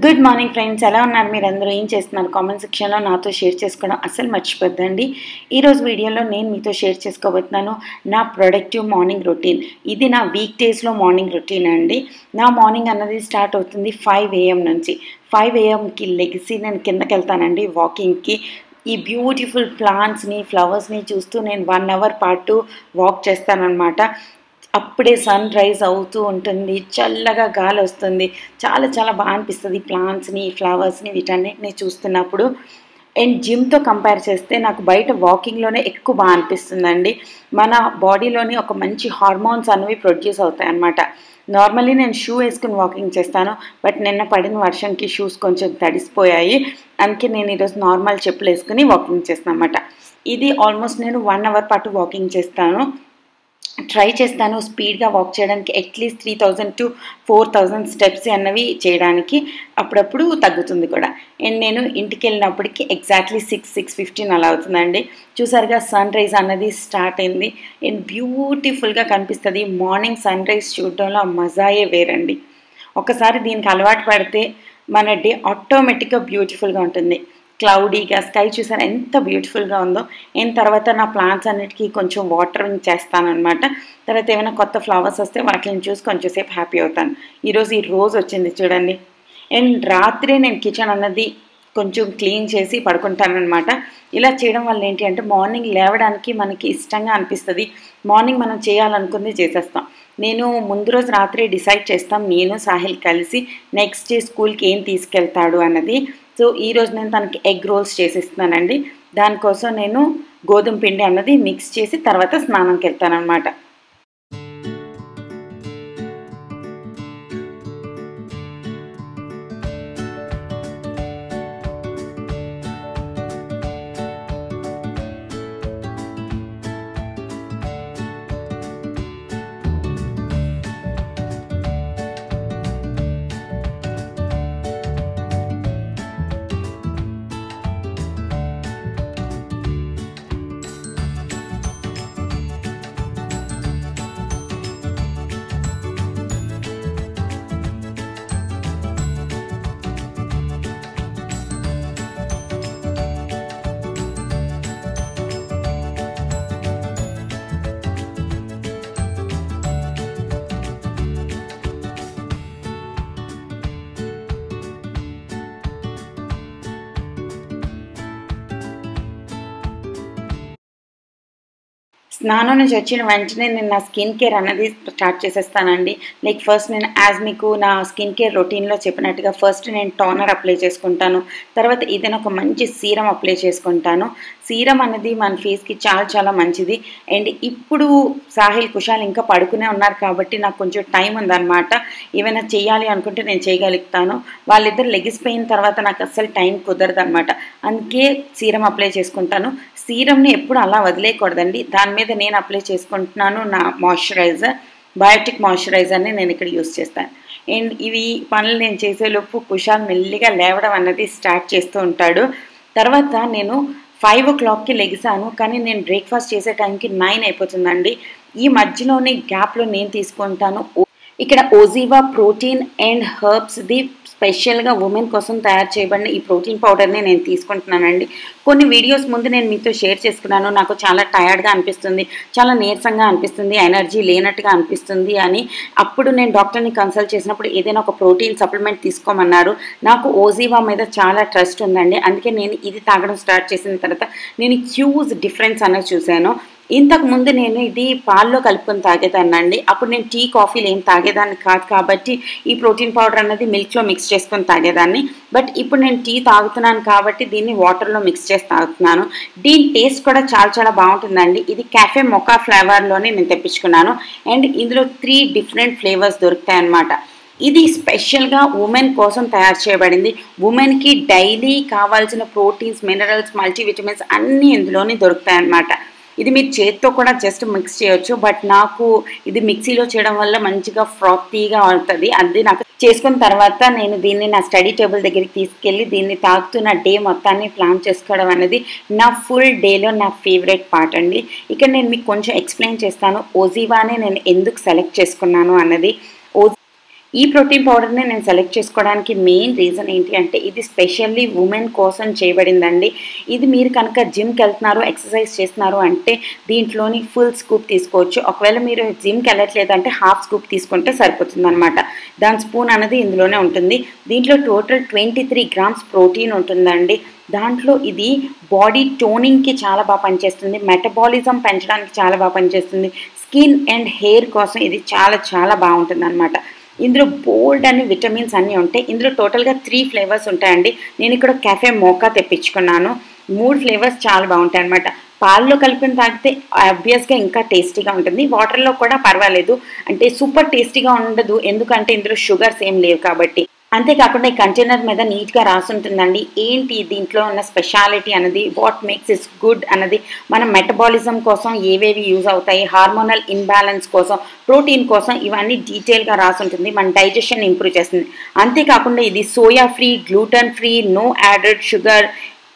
good morning friends ఎలా ఉన్నారు మీరు అందరూ ఏం చేస్తున్నారు కామెంట్ సెక్షన్లో నాతో షేర్ చేసుకోవడం అస్సలు మర్చిపోద్దండి ఈరోజు వీడియోలో నేను మీతో షేర్ చేసుకోబోతున్నాను నా ప్రొడక్టివ్ మార్నింగ్ రొటీన్ ఇది నా వీక్ డేస్లో మార్నింగ్ రొటీన్ అండి నా మార్నింగ్ అన్నది స్టార్ట్ అవుతుంది ఫైవ్ ఏఎం నుంచి ఫైవ్ ఏఎంకి లెగిసి నేను కిందకి వెళ్తానండి వాకింగ్కి ఈ బ్యూటిఫుల్ ప్లాంట్స్ని ఫ్లవర్స్ని చూస్తూ నేను వన్ అవర్ పాటు వాక్ చేస్తానన్నమాట అప్పుడే సన్ రైజ్ అవుతూ ఉంటుంది చల్లగా గాలి వస్తుంది చాలా చాలా బాగా అనిపిస్తుంది ప్లాంట్స్ని ఫ్లవర్స్ని వీటన్నిటిని చూస్తున్నప్పుడు అండ్ జిమ్తో కంపేర్ చేస్తే నాకు బయట వాకింగ్లోనే ఎక్కువ బాగా అనిపిస్తుందండి మన బాడీలోని ఒక మంచి హార్మోన్స్ అనేవి ప్రొడ్యూస్ అవుతాయి అన్నమాట నార్మల్లీ నేను షూ వేసుకుని వాకింగ్ చేస్తాను బట్ నిన్న పడిన వర్షంకి షూస్ కొంచెం తడిసిపోయాయి అందుకే నేను ఈరోజు నార్మల్ చెప్పులు వేసుకుని వాకింగ్ చేస్తాను అనమాట ఇది ఆల్మోస్ట్ నేను వన్ అవర్ పాటు వాకింగ్ చేస్తాను ట్రై చేస్తాను స్పీడ్గా వాక్ చేయడానికి at least three thousand to four thousand steps అన్నవి చేయడానికి అప్పుడప్పుడు తగ్గుతుంది కూడా అండ్ నేను ఇంటికి వెళ్ళినప్పటికి ఎగ్జాక్ట్లీ సిక్స్ సిక్స్ ఫిఫ్టీన్ అలా అవుతుందండి చూసారుగా సన్ రైజ్ అన్నది స్టార్ట్ అయింది అండ్ బ్యూటిఫుల్గా కనిపిస్తుంది మార్నింగ్ సన్ రైజ్ చూడడంలో ఆ మజాయే వేరండి ఒకసారి దీనికి అలవాటు పడితే మన డే ఆటోమేటిక్గా బ్యూటిఫుల్గా ఉంటుంది క్లౌడీగా స్కై చూసాను ఎంత బ్యూటిఫుల్గా ఉందో అయిన తర్వాత నా ప్లాంట్స్ అన్నిటికీ కొంచెం వాటరింగ్ చేస్తానమాట తర్వాత ఏమైనా కొత్త ఫ్లవర్స్ వస్తే వాటిని చూసి కొంచెంసేపు హ్యాపీ అవుతాను ఈరోజు ఈ రోజు వచ్చింది చూడండి అండ్ రాత్రి నేను కిచెన్ అన్నది కొంచెం క్లీన్ చేసి పడుకుంటానమాట ఇలా చేయడం వల్ల ఏంటి అంటే మార్నింగ్ లేవడానికి మనకి ఇష్టంగా అనిపిస్తుంది మార్నింగ్ మనం చేయాలనుకుంది చేసేస్తాం నేను ముందు రోజు రాత్రి డిసైడ్ చేస్తాం నేను సాహిల్ కలిసి నెక్స్ట్ డే స్కూల్కి ఏం తీసుకెళ్తాడు అన్నది సో ఈరోజు నేను తనకి ఎగ్ రోల్స్ చేసిస్తున్నానండి దానికోసం నేను గోధుమ పిండి అన్నది మిక్స్ చేసి తర్వాత స్నానంకి వెళ్తానమాట స్నానం నుంచి వచ్చిన వెంటనే నేను నా స్కిన్ కేర్ అన్నది స్టార్ట్ చేసేస్తానండి లైక్ ఫస్ట్ నేను యాజ్ మీకు నా స్కిన్ కేర్ రొటీన్లో చెప్పినట్టుగా ఫస్ట్ నేను టోనర్ అప్లై చేసుకుంటాను తర్వాత ఏదైనా ఒక మంచి సీరం అప్లై చేసుకుంటాను సీరం అనేది మన ఫేస్కి చాలా చాలా మంచిది అండ్ ఇప్పుడు సాహిల్ కుషాల్ ఇంకా పడుకునే ఉన్నారు కాబట్టి నాకు కొంచెం టైం ఉందన్నమాట ఏమైనా చేయాలి అనుకుంటే నేను చేయగలుగుతాను వాళ్ళిద్దరు లెగిసిపోయిన తర్వాత నాకు అస్సలు టైం కుదరదు అనమాట అందుకే సీరం అప్లై చేసుకుంటాను సీరంని ఎప్పుడు అలా వదిలేయకూడదండి దాని మీద నేను అప్లై చేసుకుంటున్నాను నా మాయిశ్చరైజర్ బయోటిక్ మాయిశ్చరైజర్ని నేను ఇక్కడ యూస్ చేస్తాను అండ్ ఇవి పనులు నేను చేసేలోపు కుషాల్ మెల్లిగా లేవడం అన్నది స్టార్ట్ చేస్తూ ఉంటాడు తర్వాత నేను ఫైవ్ ఓ క్లాక్కి లెగిసాను కానీ నేను బ్రేక్ఫాస్ట్ చేసే టైంకి నైన్ అయిపోతుందండి ఈ మధ్యలోనే గ్యాప్లో నేను తీసుకుంటాను ఇక్కడ ఓజీవా ప్రోటీన్ అండ్ హర్బ్స్ది స్పెషల్గా ఉమెన్ కోసం తయారు చేయబడిన ఈ ప్రోటీన్ పౌడర్ని నేను తీసుకుంటున్నానండి కొన్ని వీడియోస్ ముందు నేను మీతో షేర్ చేసుకున్నాను నాకు చాలా టయర్డ్గా అనిపిస్తుంది చాలా నీరసంగా అనిపిస్తుంది ఎనర్జీ లేనట్టుగా అనిపిస్తుంది అని అప్పుడు నేను డాక్టర్ని కన్సల్ట్ చేసినప్పుడు ఏదైనా ఒక ప్రోటీన్ సప్లిమెంట్ తీసుకోమన్నారు నాకు ఓజీవా మీద చాలా ట్రస్ట్ ఉందండి అందుకే నేను ఇది తాగడం స్టార్ట్ చేసిన తర్వాత నేను హ్యూజ్ డిఫరెన్స్ అనేది చూశాను ఇంతకు ముందు నేను ఇది పాల్లో కలుపుకొని తాగేదాన్నండి అప్పుడు నేను టీ కాఫీలు ఏం తాగేదాన్ని కాదు కాబట్టి ఈ ప్రోటీన్ పౌడర్ అన్నది మిల్క్లో మిక్స్ చేసుకొని తాగేదాన్ని బట్ ఇప్పుడు నేను టీ తాగుతున్నాను కాబట్టి దీన్ని వాటర్లో మిక్స్ చేసి తాగుతున్నాను దీని టేస్ట్ కూడా చాలా చాలా బాగుంటుందండి ఇది క్యాఫే మొకా ఫ్లేవర్లోనే నేను తెప్పించుకున్నాను అండ్ ఇందులో త్రీ డిఫరెంట్ ఫ్లేవర్స్ దొరుకుతాయి అన్నమాట ఇది స్పెషల్గా ఉమెన్ కోసం తయారు చేయబడింది ఉమెన్కి డైలీ కావాల్సిన ప్రోటీన్స్ మినరల్స్ మల్టీవిటమిన్స్ అన్నీ ఇందులోనే దొరుకుతాయి అన్నమాట ఇది మీరు చేత్తో కూడా జస్ట్ మిక్స్ చేయొచ్చు బట్ నాకు ఇది మిక్సీలో చేయడం వల్ల మంచిగా ఫ్రాక్టీగా అవుతుంది అది నాకు చేసుకున్న తర్వాత నేను దీన్ని నా స్టడీ టేబుల్ దగ్గరికి తీసుకెళ్ళి దీన్ని తాగుతూ నా డే మొత్తాన్ని ప్లాన్ చేసుకోవడం అనేది నా ఫుల్ డేలో నా ఫేవరెట్ పార్ట్ అండి ఇక్కడ నేను మీకు కొంచెం ఎక్స్ప్లెయిన్ చేస్తాను ఓజీవానే నేను ఎందుకు సెలెక్ట్ చేసుకున్నాను అన్నది ఓ ఈ ప్రోటీన్ పౌడర్ని నేను సెలెక్ట్ చేసుకోవడానికి మెయిన్ రీజన్ ఏంటి అంటే ఇది స్పెషల్లీ ఉమెన్ కోసం చేయబడిందండి ఇది మీరు కనుక జిమ్కి వెళ్తున్నారు ఎక్సర్సైజ్ చేస్తున్నారు అంటే దీంట్లోని ఫుల్ స్కూప్ తీసుకోవచ్చు ఒకవేళ మీరు జిమ్కి వెళ్ళట్లేదు అంటే హాఫ్ స్కూప్ తీసుకుంటే సరిపోతుంది అనమాట దాని స్పూన్ అనేది ఇందులోనే ఉంటుంది దీంట్లో total twenty three grams protein ఉంటుందండి దాంట్లో ఇది బాడీ టోనింగ్కి చాలా బాగా పనిచేస్తుంది మెటబాలిజం పెంచడానికి చాలా బాగా పనిచేస్తుంది స్కిన్ అండ్ హెయిర్ కోసం ఇది చాలా చాలా బాగుంటుంది అనమాట ఇందులో బోల్డ్ అని విటమిన్స్ అన్నీ ఉంటాయి ఇందులో టోటల్గా త్రీ ఫ్లేవర్స్ ఉంటాయండి నేను ఇక్కడ కెఫే మోకా తెప్పించుకున్నాను మూడు ఫ్లేవర్స్ చాలా బాగుంటాయి అనమాట పాల్లో కలిపిన తాగితే ఆబ్వియస్గా ఇంకా టేస్టీగా ఉంటుంది వాటర్లో కూడా పర్వాలేదు అంటే సూపర్ టేస్టీగా ఉండదు ఎందుకంటే ఇందులో షుగర్స్ ఏం లేవు కాబట్టి అంతేకాకుండా ఈ కంటైనర్ మీద నీట్గా రాసుంటుందండి ఏంటి దీంట్లో ఉన్న స్పెషాలిటీ అన్నది వాట్ మేక్స్ ఇస్ గుడ్ అన్నది మన మెటబాలిజం కోసం ఏవేవి యూజ్ అవుతాయి హార్మోనల్ ఇన్బ్యాలెన్స్ కోసం ప్రోటీన్ కోసం ఇవన్నీ డీటెయిల్గా రాసుంటుంది మన డైజెషన్ ఇంప్రూవ్ చేస్తుంది అంతేకాకుండా ఇది soya free gluten free no added sugar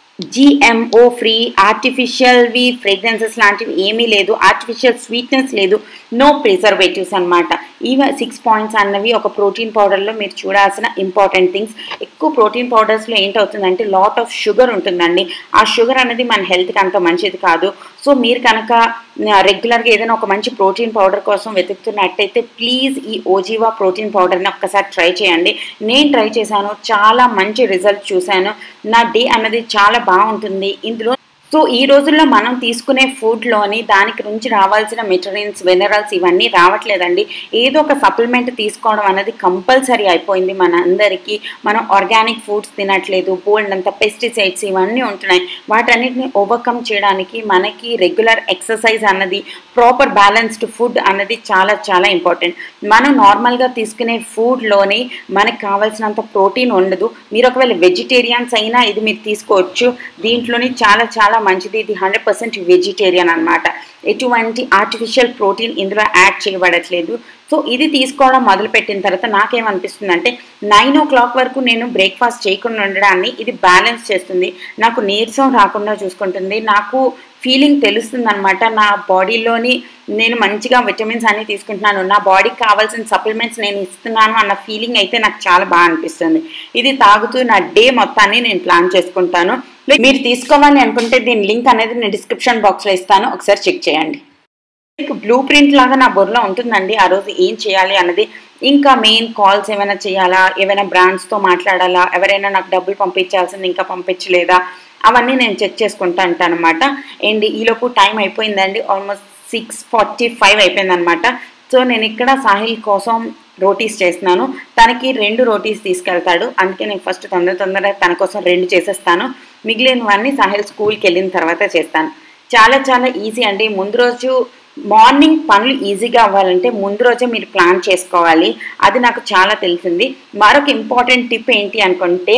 GMO free ఆర్టిఫిషియల్వి ఫ్రేగ్రెన్సెస్ లాంటివి ఏమీ లేదు ఆర్టిఫిషియల్ స్వీట్నెస్ లేదు నో ప్రిజర్వేటివ్స్ అనమాట ఇవి సిక్స్ పాయింట్స్ అన్నవి ఒక ప్రోటీన్ పౌడర్లో మీరు చూడాల్సిన ఇంపార్టెంట్ థింగ్స్ ఎక్కువ ప్రోటీన్ పౌడర్స్లో ఏంటవుతుందంటే లాట్ ఆఫ్ షుగర్ ఉంటుందండి ఆ షుగర్ అనేది మన హెల్త్కి అంత మంచిది కాదు సో మీరు కనుక రెగ్యులర్గా ఏదైనా ఒక మంచి ప్రోటీన్ పౌడర్ కోసం వెతుకుతున్నట్టయితే ప్లీజ్ ఈ ఓజీవా ప్రోటీన్ పౌడర్ని ఒక్కసారి ట్రై చేయండి నేను ట్రై చేశాను చాలా మంచి రిజల్ట్ చూశాను నా డే అన్నది చాలా బాగుంటుంది ఇందులో సో ఈ రోజుల్లో మనం తీసుకునే ఫుడ్లోని దానికి నుంచి రావాల్సిన మెటీరియల్స్ మినరల్స్ ఇవన్నీ రావట్లేదండి ఏదో ఒక సప్లిమెంట్ తీసుకోవడం అనేది కంపల్సరీ అయిపోయింది మన అందరికీ మనం ఆర్గానిక్ ఫుడ్స్ తినట్లేదు బోల్డ్ అంత పెస్టిసైడ్స్ ఇవన్నీ ఉంటున్నాయి వాటన్నిటిని ఓవర్కమ్ చేయడానికి మనకి రెగ్యులర్ ఎక్సర్సైజ్ అన్నది ప్రాపర్ బ్యాలెన్స్డ్ ఫుడ్ అన్నది చాలా చాలా ఇంపార్టెంట్ మనం నార్మల్గా తీసుకునే ఫుడ్లోని మనకు కావాల్సినంత ప్రోటీన్ ఉండదు మీరు ఒకవేళ వెజిటేరియన్స్ అయినా ఇది మీరు తీసుకోవచ్చు దీంట్లోని చాలా చాలా మంచిది ఇది హండ్రెడ్ పర్సెంట్ వెజిటేరియన్ అనమాట ఎటువంటి ఆర్టిఫిషియల్ ప్రోటీన్ ఇందులో యాడ్ చేయబడట్లేదు సో ఇది తీసుకోవడం మొదలుపెట్టిన తర్వాత నాకేమనిపిస్తుంది అంటే నైన్ ఓ క్లాక్ వరకు నేను బ్రేక్ఫాస్ట్ చేయకుండా ఉండడాన్ని ఇది బ్యాలెన్స్ చేస్తుంది నాకు నీరసం రాకుండా చూసుకుంటుంది నాకు ఫీలింగ్ తెలుస్తుంది అనమాట నా బాడీలోని నేను మంచిగా విటమిన్స్ అన్ని తీసుకుంటున్నాను నా బాడీకి కావాల్సిన సప్లిమెంట్స్ నేను ఇస్తున్నాను అన్న ఫీలింగ్ అయితే నాకు చాలా బాగా అనిపిస్తుంది ఇది తాగుతూ నా డే మొత్తాన్ని నేను ప్లాన్ చేసుకుంటాను మీరు తీసుకోవాలి అనుకుంటే దీని లింక్ అనేది నేను డిస్క్రిప్షన్ బాక్స్లో ఇస్తాను ఒకసారి చెక్ చేయండి మీకు బ్లూ ప్రింట్ లాగా నా బుర్రలో ఉంటుందండి ఆ రోజు ఏం చేయాలి అన్నది ఇంకా మెయిన్ కాల్స్ ఏమైనా చేయాలా ఏమైనా బ్రాండ్స్తో మాట్లాడాలా ఎవరైనా నాకు డబ్బులు పంపించాల్సింది ఇంకా పంపించలేదా అవన్నీ నేను చెక్ చేసుకుంటా అంటాను అనమాట అండ్ ఈలోపు టైం అయిపోయిందండి ఆల్మోస్ట్ సిక్స్ ఫార్టీ ఫైవ్ అయిపోయిందనమాట సో నేను ఇక్కడ సాహిల్ కోసం రోటీస్ చేస్తున్నాను తనకి రెండు రోటీస్ తీసుకెళ్తాడు అందుకే నేను ఫస్ట్ తొందర తొందరగా తన కోసం రెండు చేసేస్తాను మిగిలినవన్నీ సాహిల్ స్కూల్కి వెళ్ళిన తర్వాత చేస్తాను చాలా చాలా ఈజీ అండి ముందు రోజు మార్నింగ్ పనులు ఈజీగా అవ్వాలంటే ముందు రోజే మీరు ప్లాన్ చేసుకోవాలి అది నాకు చాలా తెలిసింది మరొక ఇంపార్టెంట్ టిప్ ఏంటి అనుకుంటే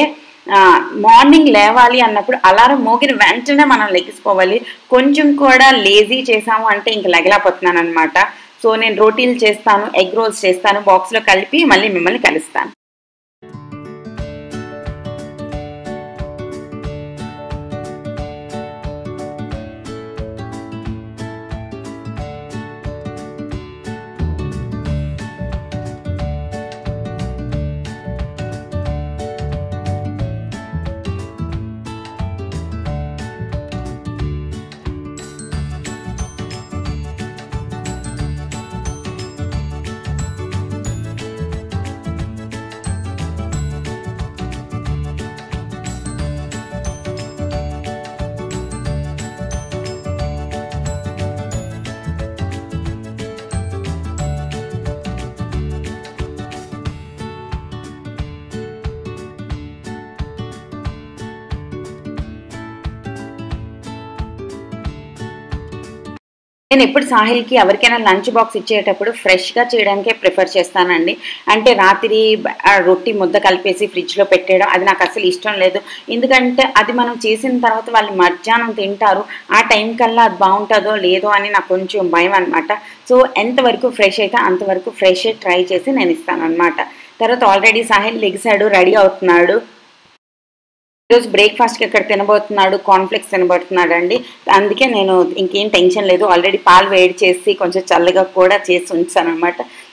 మార్నింగ్ లేవాలి అన్నప్పుడు అలారం మోగిన వెంటనే మనం లెగిసిపోవాలి కొంచెం కూడా లేజీ చేసాము అంటే ఇంక లెగలేకపోతున్నాను అనమాట సో నేను రోటీలు చేస్తాను ఎగ్ రోల్స్ చేస్తాను బాక్స్లో కలిపి మళ్ళీ మిమ్మల్ని కలుస్తాను నేను ఎప్పుడు సాహిల్కి ఎవరికైనా లంచ్ బాక్స్ ఇచ్చేటప్పుడు ఫ్రెష్గా చేయడానికే ప్రిఫర్ చేస్తానండి అంటే రాత్రి ఆ రొట్టి ముద్ద కలిపేసి ఫ్రిడ్జ్లో పెట్టేయడం అది నాకు అసలు ఇష్టం లేదు ఎందుకంటే అది మనం చేసిన తర్వాత వాళ్ళు మధ్యాహ్నం తింటారు ఆ టైం కల్లా అది బాగుంటుందో లేదో అని నాకు కొంచెం భయం అనమాట సో ఎంతవరకు ఫ్రెష్ అయితే అంతవరకు ఫ్రెష్ ట్రై చేసి నేను ఇస్తాను అనమాట తర్వాత ఆల్రెడీ సాహిల్ లెగిసాడు రెడీ అవుతున్నాడు ఈరోజు బ్రేక్ఫాస్ట్కి ఇక్కడ తినబోతున్నాడు కాన్ఫ్లెక్స్ తినబోతున్నాడు అండి అందుకే నేను ఇంకేం టెన్షన్ లేదు ఆల్రెడీ పాలు వేడి చేసి కొంచెం చల్లగా కూడా చేసి ఉంచాను అనమాట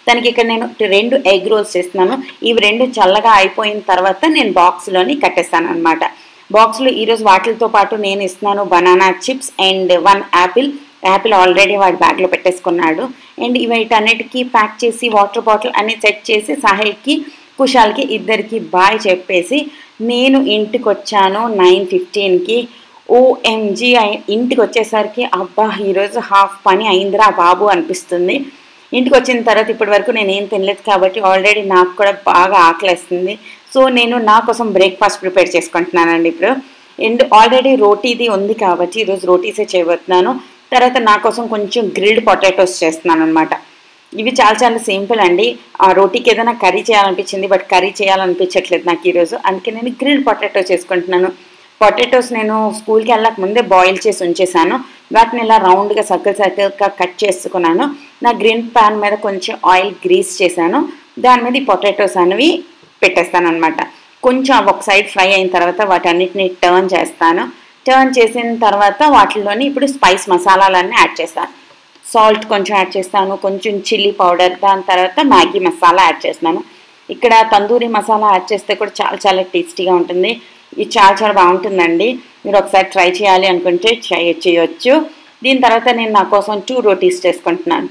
తనకి ఇక్కడ నేను రెండు ఎగ్ రోల్స్ చేస్తున్నాను ఇవి రెండు చల్లగా అయిపోయిన తర్వాత నేను బాక్స్లోని కట్టేస్తాను అనమాట బాక్స్లో ఈరోజు వాటితో పాటు నేను ఇస్తున్నాను banana chips and one apple apple already వాడి బ్యాగ్లో పెట్టేసుకున్నాడు అండ్ వీటన్నిటికీ ప్యాక్ చేసి వాటర్ బాటిల్ అన్ని సెట్ చేసి సాహిల్కి కుషాల్కి ఇద్దరికి బాయ్ చెప్పేసి నేను ఇంటికి వచ్చాను నైన్ ఫిఫ్టీన్కి ఓఎంజీ ఇంటికి వచ్చేసరికి అబ్బా ఈరోజు హాఫ్ పని అయిందిరా బాబు అనిపిస్తుంది ఇంటికి వచ్చిన తర్వాత ఇప్పటి వరకు నేను ఏం తినలేదు కాబట్టి ఆల్రెడీ నాకు కూడా బాగా ఆకలేస్తుంది సో నేను నా కోసం బ్రేక్ఫాస్ట్ ప్రిపేర్ చేసుకుంటున్నానండి ఇప్పుడు అండ్ ఆల్రెడీ రోటీది ఉంది కాబట్టి ఈరోజు రోటీసే చేయబోతున్నాను తర్వాత నా కోసం కొంచెం గ్రిల్డ్ పొటాటోస్ చేస్తున్నాను అనమాట ఇవి చాలా చాలా సింపుల్ అండి ఆ రోటీకి ఏదైనా కర్రీ చేయాలనిపించింది బట్ కర్రీ చేయాలనిపించట్లేదు నాకు ఈరోజు అందుకే నేను గ్రిల్డ్ పొటాటో చేసుకుంటున్నాను పొటాటోస్ నేను స్కూల్కి వెళ్ళక ముందే బాయిల్ చేసి ఉంచేసాను వాటిని ఇలా రౌండ్గా సర్కిల్ సర్కిల్గా కట్ చేసుకున్నాను నా గ్రీన్ ప్యాన్ మీద కొంచెం ఆయిల్ గ్రీస్ చేశాను దాని మీద ఈ పొటాటోస్ అనేవి పెట్టేస్తాను అనమాట కొంచెం అవి ఒక సైడ్ ఫ్రై అయిన తర్వాత వాటన్నిటిని టర్న్ చేస్తాను టర్న్ చేసిన తర్వాత వాటిలోని ఇప్పుడు స్పైస్ మసాలాలన్నీ యాడ్ చేస్తాను సాల్ట్ కొంచెం యాడ్ చేస్తాను కొంచెం చిల్లీ పౌడర్ దాని తర్వాత మ్యాగీ మసాలా యాడ్ చేస్తున్నాను ఇక్కడ తందూరి మసాలా యాడ్ చేస్తే కూడా చాలా చాలా టేస్టీగా ఉంటుంది ఇది చాలా చాలా బాగుంటుందండి మీరు ఒకసారి ట్రై చేయాలి అనుకుంటే చేయొచ్చు దీని తర్వాత నేను నా కోసం టూ రోటీస్ చేసుకుంటున్నాను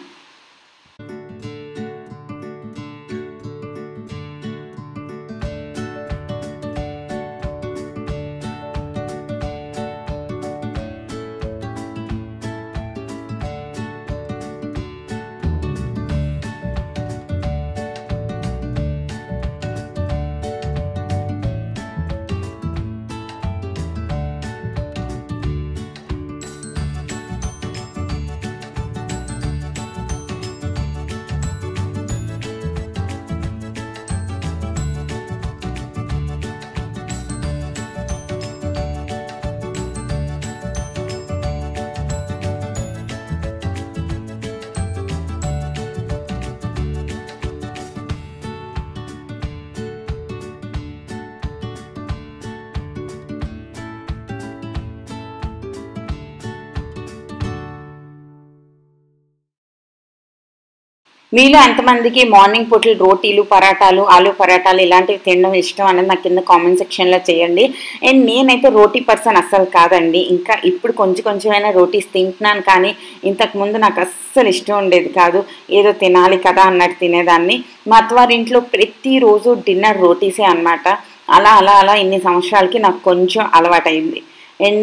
మీలో ఎంతమందికి మార్నింగ్ పూటలు రోటీలు పరాటాలు ఆలు పరాటాలు ఇలాంటివి తినడం ఇష్టం అనేది నాకు కింద కామెంట్ సెక్షన్లో చేయండి అండ్ నేనైతే రోటీ పర్సన్ అస్సలు కాదండి ఇంకా ఇప్పుడు కొంచెం కొంచెమైనా రోటీస్ తింటున్నాను కానీ ఇంతకు ముందు నాకు అస్సలు ఇష్టం ఉండేది కాదు ఏదో తినాలి కదా అన్నట్టు తినేదాన్ని మా అత్తవారింట్లో ప్రతిరోజు డిన్నర్ రోటీసే అనమాట అలా అలా అలా ఇన్ని సంవత్సరాలకి నాకు కొంచెం అలవాటైంది అండ్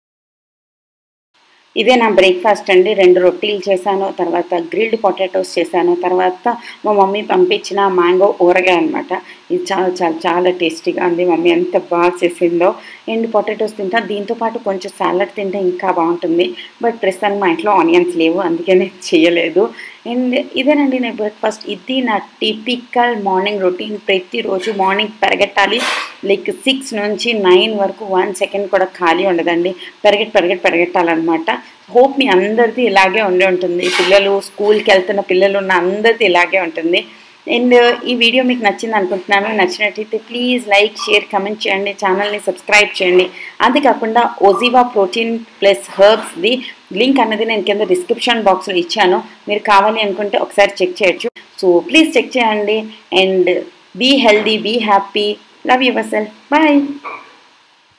ఇదే నా బ్రేక్ఫాస్ట్ అండి రెండు రొట్టెలు చేశాను తర్వాత గ్రిల్డ్ పొటాటోస్ చేశాను తర్వాత మా మమ్మీ పంపించిన మ్యాంగో ఊరగాయ అనమాట ఇది చాలా చాలా చాలా టేస్టీగా ఉంది మమ్మీ ఎంత బాగా చేసిందో అండ్ పొటాటోస్ తింటా దీంతో పాటు కొంచెం సాలడ్ తింటే ఇంకా బాగుంటుంది బట్ ప్రస్తుతానికి మా ఇంట్లో ఆనియన్స్ లేవు అందుకే నేను చేయలేదు అండ్ ఇదేనండి నా బ్రేక్ఫాస్ట్ ఇది నా టిపికల్ మార్నింగ్ రొటీన్ ప్రతిరోజు మార్నింగ్ పెరగట్టాలి లైక్ సిక్స్ నుంచి నైన్ వరకు వన్ సెకండ్ కూడా ఖాళీ ఉండదండి పెరగట్ పెరగట్ పెరగట్టాలన్నమాట హోప్ మీ అందరిది ఇలాగే ఉండి ఉంటుంది పిల్లలు స్కూల్కి వెళ్తున్న పిల్లలు ఉన్న అందరిది ఇలాగే ఉంటుంది అండ్ ఈ వీడియో మీకు నచ్చింది అనుకుంటున్నాను నచ్చినట్టయితే ప్లీజ్ లైక్ షేర్ కమెంట్ చేయండి ఛానల్ని సబ్స్క్రైబ్ చేయండి అంతేకాకుండా ఒజివా ప్రోటీన్ ప్లస్ హర్బ్స్ది లింక్ అన్నది నేను కింద డిస్క్రిప్షన్ బాక్స్లో ఇచ్చాను మీరు కావాలి అనుకుంటే ఒకసారి చెక్ చేయొచ్చు సో ప్లీజ్ చెక్ చేయండి and be healthy be happy love yourself bye